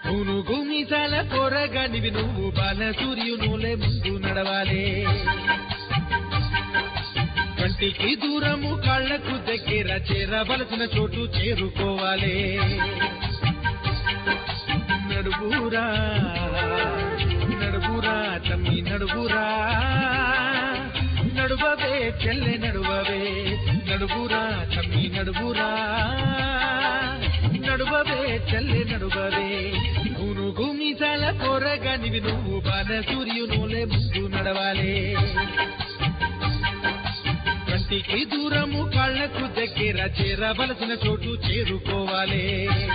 పునుగు మీసాల పొరగానివి నువ్వు బాల సూర్యునులే ముందు నడవాలే కంటికి దూరము కాళ్లకు దగ్గర చేరవలసిన చోటు చేరుకోవాలే నడువురా నడువురా తమ్మి నడువురా నడువవే చెల్లె నడువవే నడువురా తమ్మి నడువురా నడువవే చెల్లె నడువవే గునుగు మీసాల పొరగానివి నువ్వు బాల సూర్యునులే ముందు నడవాలే కంటికి దూరము కాళ్లకు దగ్గర చేరవలసిన చోటు చేరుకోవాలి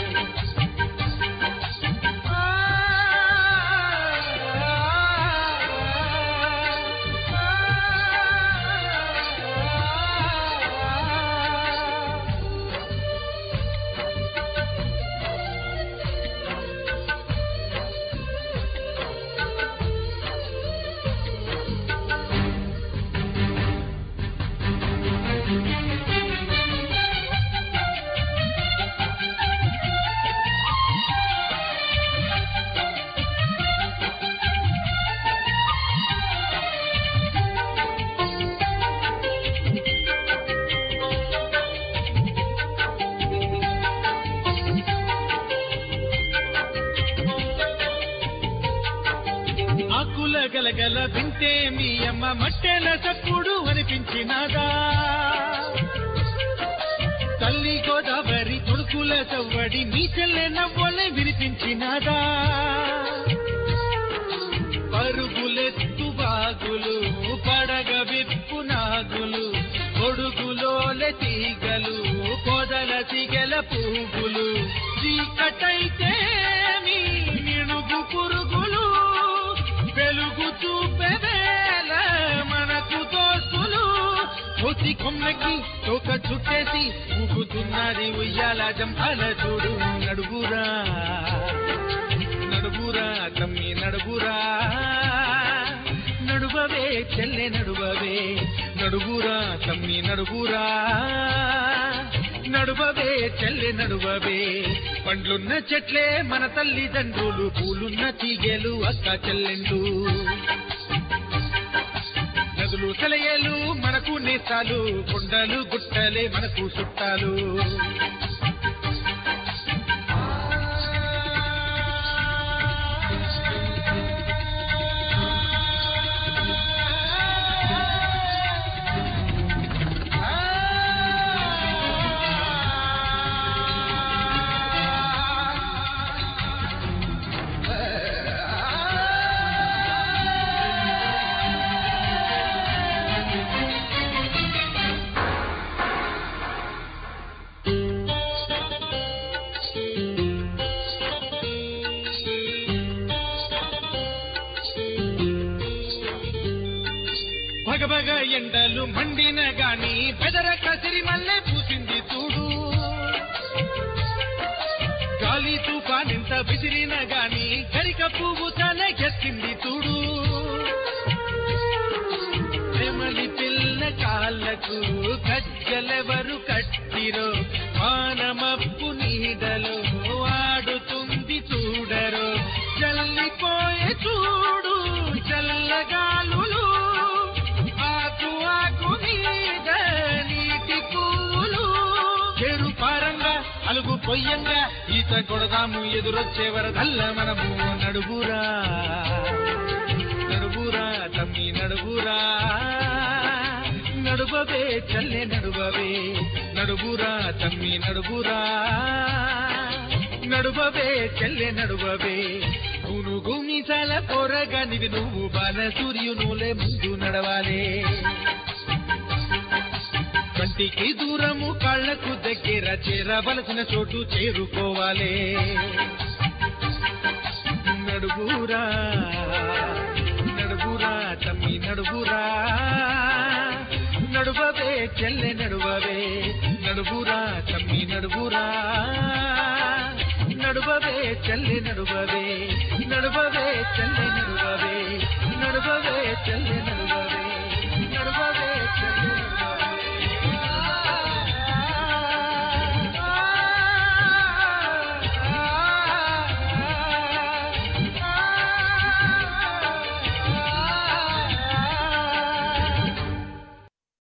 ఆకుల గలగల వింటే మీ అమ్మ మట్టెల చప్పుడు అనిపించినాదా తల్లి గోదావరి కొడుకుల చవ్వడి నీ చెల్లె నవ్వలే వినిపించినాదా పరుగులెత్తు బాగులు పడగ విప్పు నాగులు కొడుకులోలె తీగలు పొదల సిగల పువ్వులు చీకటైతే మీ నిణుగు పురుగులు వెలుగు చూపెవేల మనకు దోస్తులు కోసి కొమ్మకి తోక చుట్టేసి ఊగుతున్నది ఉయ్యాల జంపాల చూడు నడుగురా నడుగురా తమ్మి నడుగురా నడువవే చెల్లె నడువవే నడుగురా తమ్మి నడుగురా నడువవే చెల్లె నడువవే పండ్లున్న చెట్లే మన తల్లిదండ్రులు పూలున్న తీగేలు అక్క చెల్లెండు నదులు సెలయేలు మనకు నేస్తాలు కొండలు గుట్టలే మనకు చుట్టాలు భగభగ ఎండలు మండిన గాని బెదర కసిరి మల్లె పూసింది చూడు గాలి తుఫానెంత విసిరిన గాని గరిక పువ్వు తలకెత్తింది చూడు నెమలి పిల్ల కాళ్ళకు గజ్జలెవరు కట్టిరో మానమప్పు నీడలో ఆడుతుంది చూడరో చల్లిపోయే చూడు చల్లగాలులు ఆకు ఆకు మీద నీటి పువ్వులు చెరు పారంగా అలుగు పొయ్యంగా ఈత కొడదాము ఎదురొచ్చే వరదల్ల మనము నడుగురా నడుగురా తమ్మి నడుగురా నడువవే చల్లె నడువవే నడుగురా తమ్మి నడుగురా నడువవే చెల్లె నడువవే గునుగు మీసాల పొరగానివి నువ్వు బాల సూర్యునులే ముందు నడవాలే కంటికి దూరము కాళ్లకు దగ్గర చేరవలసిన చోటు చేరుకోవాలే నడుగురా నడుగురా తమ్మి నడుగురా నడువవే చెల్లె నడువవే నడుగురా తమ్మి నడుగురా నడువవే చెల్లె నడువవే నడువవే చెల్లె నడువవే నడువవే చెల్లె నడువవే నడువవే చెల్లె